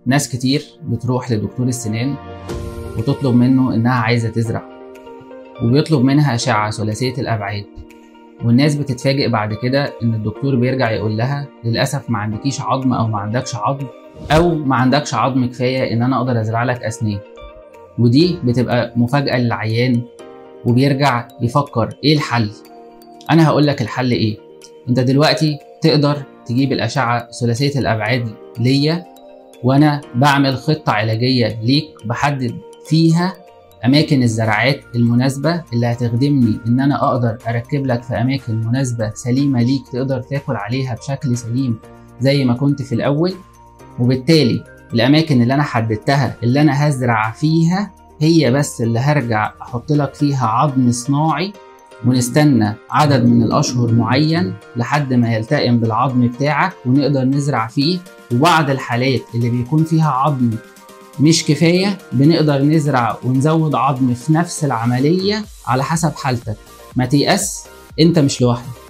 ناس كتير بتروح لدكتور السنان وتطلب منه إنها عايزة تزرع وبيطلب منها أشعة ثلاثية الأبعاد والناس بتتفاجئ بعد كده إن الدكتور بيرجع يقول لها للأسف ما عندكيش عظم أو ما عندكش عظم أو ما عندكش عظم كفاية إن أنا أقدر أزرع لك أسنان ودي بتبقى مفاجأة للعيان وبيرجع يفكر إيه الحل أنا هقول لك الحل إيه أنت دلوقتي تقدر تجيب الأشعة ثلاثية الأبعاد ليا وأنا بعمل خطة علاجية ليك بحدد فيها أماكن الزراعات المناسبة اللي هتخدمني إن أنا أقدر أركب لك في أماكن مناسبة سليمة ليك تقدر تاكل عليها بشكل سليم زي ما كنت في الأول وبالتالي الأماكن اللي أنا حددتها اللي أنا هزرع فيها هي بس اللي هرجع أحط لك فيها عظم صناعي ونستنى عدد من الأشهر معين لحد ما يلتئم بالعظم بتاعك ونقدر نزرع فيه وبعض الحالات اللي بيكون فيها عظم مش كفاية بنقدر نزرع ونزود عظم في نفس العملية على حسب حالتك ما تيأس انت مش لوحدك